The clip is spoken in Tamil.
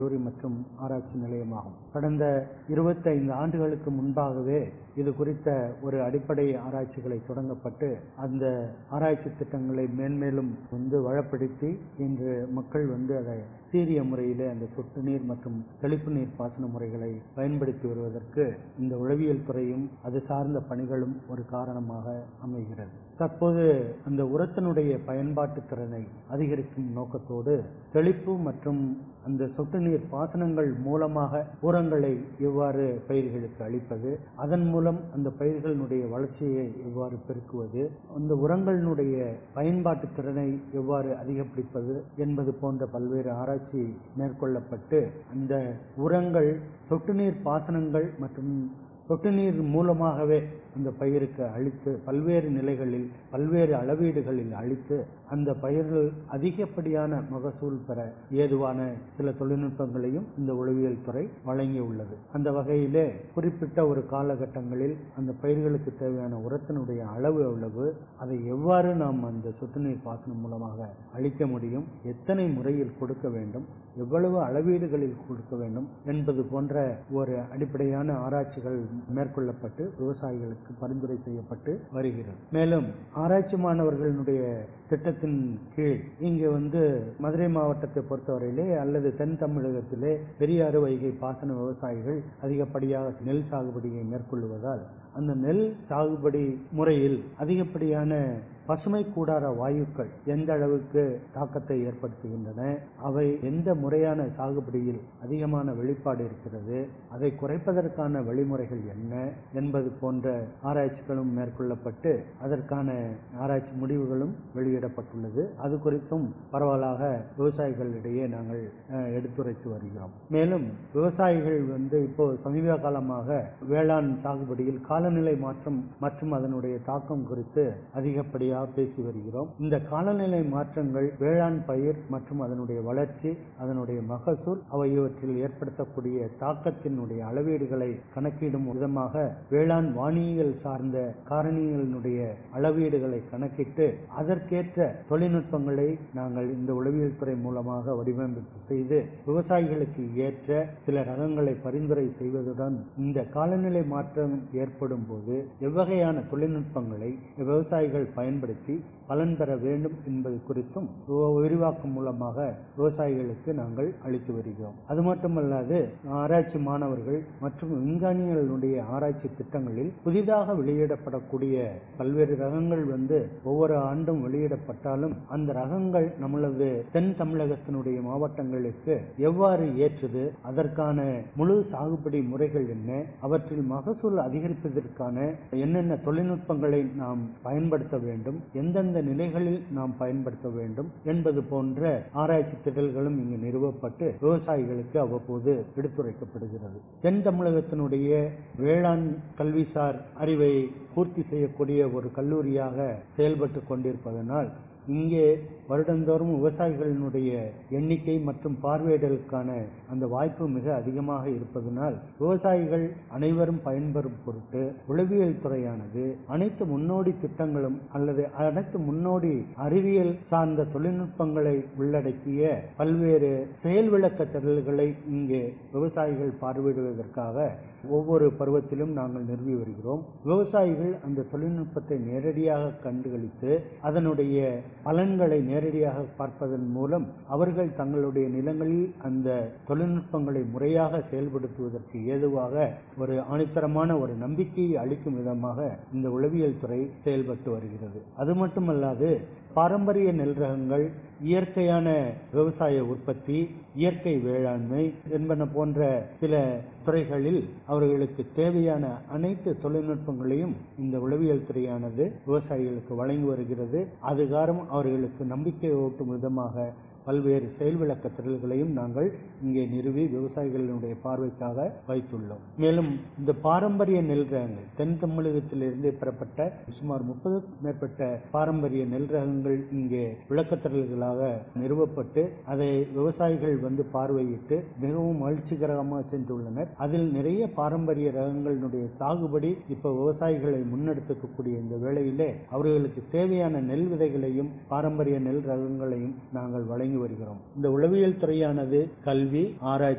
கல்லூரி மற்றும் ஆராய்ச்சி நிலையமாகும் கடந்த இருபத்தைந்து ஆண்டுகளுக்கு முன்பாகவே இது குறித்த ஒரு அடிப்படை ஆராய்ச்சிகளை தொடங்கப்பட்டு அந்த ஆராய்ச்சி திட்டங்களை மேன்மேலும் வந்து வளப்படுத்தி இன்று மக்கள் வந்து அதை சீரிய முறையிலே அந்த சொட்டு நீர் மற்றும் தெளிப்பு நீர் பாசன முறைகளை பயன்படுத்தி வருவதற்கு இந்த உளவியல் துறையும் அது சார்ந்த பணிகளும் ஒரு காரணமாக அமைகிறது தற்போது அந்த உரத்தினுடைய பயன்பாட்டு திறனை அதிகரிக்கும் நோக்கத்தோடு தெளிப்பு மற்றும் அந்த சொட்டு நீர் பாசனங்கள் மூலமாக உரங்களை எவ்வாறு பயிர்களுக்கு அளிப்பது அதன் மூலம் அந்த பயிர்களினுடைய வளர்ச்சியை எவ்வாறு பெருக்குவது அந்த உரங்களினுடைய பயன்பாட்டு திறனை எவ்வாறு அதிகப்படுத்துவது என்பது போன்ற பல்வேறு ஆராய்ச்சி மேற்கொள்ளப்பட்டு அந்த உரங்கள் சொட்டு நீர் பாசனங்கள் மற்றும் சொட்டு நீர் மூலமாகவே அந்த பயிருக்கு அளித்து பல்வேறு நிலைகளில் பல்வேறு அளவீடுகளில் அளித்து அந்த பயிர்கள் அதிகப்படியான மகசூல் பெற ஏதுவான சில தொழில்நுட்பங்களையும் இந்த உளவியல் துறை வழங்கியுள்ளது அந்த வகையிலே குறிப்பிட்ட ஒரு காலகட்டங்களில் அந்த பயிர்களுக்கு தேவையான உரத்தினுடைய அளவு எவ்வளவு அதை எவ்வாறு நாம் அந்த சொட்டு நீர் பாசனம் மூலமாக அளிக்க முடியும் எத்தனை முறையில் கொடுக்க வேண்டும் எவ்வளவு அளவீடுகளில் கொடுக்க வேண்டும் என்பது போன்ற ஒரு அடிப்படையான ஆராய்ச்சிகள் மேற்கொள்ளப்பட்டு விவசாயிகளுக்கு பரிந்துரை செய்யப்பட்டு வருகிறது மேலும் ஆராய்ச்சி மாணவர்களுடைய திட்டத்தின் கீழ் இங்கு வந்து மதுரை மாவட்டத்தை பொறுத்தவரையிலே அல்லது தென் தமிழகத்திலே பெரியாறு வைகை பாசன விவசாயிகள் அதிகப்படியாக நெல் சாகுபடியை மேற்கொள்வதால் அந்த நெல் சாகுபடி முறையில் அதிகப்படியான பசுமை கூடார வாயுக்கள் எந்த அளவுக்கு தாக்கத்தை ஏற்படுத்துகின்றன அவை எந்த முறையான சாகுபடியில் அதிகமான வெளிப்பாடு இருக்கிறது அதை குறைப்பதற்கான வழிமுறைகள் என்ன என்பது போன்ற ஆராய்ச்சிகளும் மேற்கொள்ளப்பட்டு அதற்கான ஆராய்ச்சி முடிவுகளும் வெளியிடப்பட்டுள்ளது அது குறித்தும் பரவலாக விவசாயிகளிடையே நாங்கள் எடுத்துரைத்து வருகிறோம் மேலும் விவசாயிகள் வந்து இப்போ சமீப காலமாக வேளாண் சாகுபடியில் காலநிலை மாற்றம் மற்றும் அதனுடைய தாக்கம் குறித்து அதிகப்படியாக பேசி வருகிறோம் இந்த காலநிலை மாற்றங்கள் வேளாண் பயிர் மற்றும் அதனுடைய வளர்ச்சி அதனுடைய மகசூல் ஆகியவற்றில் ஏற்படுத்தக்கூடிய தாக்கத்தினுடைய அளவீடுகளை கணக்கிடும் விதமாக வேளாண் வானியல் சார்ந்த காரணிகளினுடைய அளவீடுகளை கணக்கிட்டு அதற்கேற்ற தொழில்நுட்பங்களை நாங்கள் இந்த உளவியல் துறை மூலமாக வடிவமைப்பு செய்து விவசாயிகளுக்கு ஏற்ற சில ரகங்களை பரிந்துரை செய்வதுடன் இந்த காலநிலை மாற்றம் ஏற்படும் போது எவ்வகையான தொழில்நுட்பங்களை விவசாயிகள் பயன்படுத்தி பலன் பெற வேண்டும் என்பது குறித்தும் விரிவாக்கம் மூலமாக விவசாயிகளுக்கு நாங்கள் அளித்து வருகிறோம் அது மட்டுமல்லாது ஆராய்ச்சி மாணவர்கள் மற்றும் விஞ்ஞானிகளுடைய ஆராய்ச்சி திட்டங்களில் புதிதாக வெளியிடப்படக்கூடிய பல்வேறு ரகங்கள் வந்து ஒவ்வொரு ஆண்டும் வெளியிடப்பட்டாலும் அந்த ரகங்கள் நம்மளது தென் தமிழகத்தினுடைய மாவட்டங்களுக்கு எவ்வாறு ஏற்றுது அதற்கான முழு சாகுபடி முறைகள் என்ன அவற்றில் மகசூல் அதிகரிப்பதற்கான என்னென்ன தொழில்நுட்பங்களை நாம் பயன்படுத்த வேண்டும் எந்தெந்த நிலைகளில் நாம் பயன்படுத்த வேண்டும் என்பது போன்ற ஆராய்ச்சி திடல்களும் இங்கு நிறுவப்பட்டு விவசாயிகளுக்கு அவ்வப்போது எடுத்துரைக்கப்படுகிறது தென் தமிழகத்தினுடைய வேளாண் கல்விசார் அறிவை பூர்த்தி செய்யக்கூடிய ஒரு கல்லூரியாக செயல்பட்டு கொண்டிருப்பதனால் இங்கே வருடந்தோறும் விவசாயிகளினுடைய எண்ணிக்கை மற்றும் பார்வையிடலுக்கான அந்த வாய்ப்பு மிக அதிகமாக இருப்பதனால் விவசாயிகள் அனைவரும் பயன்பெறும் பொருட்டு உளவியல் துறையானது அனைத்து முன்னோடி திட்டங்களும் அல்லது அனைத்து முன்னோடி அறிவியல் சார்ந்த தொழில்நுட்பங்களை உள்ளடக்கிய பல்வேறு செயல் விளக்க திரள்களை இங்கே விவசாயிகள் பார்வையிடுவதற்காக ஒவ்வொரு பருவத்திலும் நாங்கள் நிறுவி வருகிறோம் விவசாயிகள் அந்த தொழில்நுட்பத்தை நேரடியாக கண்டுகளித்து அதனுடைய பலன்களை நேரடியாக பார்ப்பதன் மூலம் அவர்கள் தங்களுடைய நிலங்களில் அந்த தொழில்நுட்பங்களை முறையாக செயல்படுத்துவதற்கு ஏதுவாக ஒரு ஆணித்தரமான ஒரு நம்பிக்கையை அளிக்கும் விதமாக இந்த உளவியல் துறை செயல்பட்டு வருகிறது அது மட்டுமல்லாது பாரம்பரிய நெல் ரகங்கள் இயற்கையான விவசாய உற்பத்தி இயற்கை வேளாண்மை என்பன போன்ற சில துறைகளில் அவர்களுக்கு தேவையான அனைத்து தொழில்நுட்பங்களையும் இந்த உளவியல் துறையானது விவசாயிகளுக்கு வழங்கி வருகிறது அதுகாரம் அவர்களுக்கு நம்பிக்கை ஊட்டும் விதமாக பல்வேறு செயல் விளக்க திரள்களையும் நாங்கள் இங்கே நிறுவி விவசாயிகளுடைய பார்வைக்காக வைத்துள்ளோம் மேலும் இந்த பாரம்பரிய நெல் ரகங்கள் தென் தமிழகத்திலிருந்து பெறப்பட்ட சுமார் முப்பது மேற்பட்ட பாரம்பரிய நெல் ரகங்கள் இங்கே விளக்கத்திரல்களாக நிறுவப்பட்டு அதை விவசாயிகள் வந்து பார்வையிட்டு மிகவும் மகிழ்ச்சிகரமாக சென்றுள்ளனர் அதில் நிறைய பாரம்பரிய ரகங்களினுடைய சாகுபடி இப்ப விவசாயிகளை முன்னெடுத்துக்கக்கூடிய இந்த வேளையிலே அவர்களுக்கு தேவையான நெல் விதைகளையும் பாரம்பரிய நெல் ரகங்களையும் நாங்கள் வழங்கி வருகிறோம் இந்த உளவியல் துறையானது கல்வி கல்வி ஆராய்ச்சி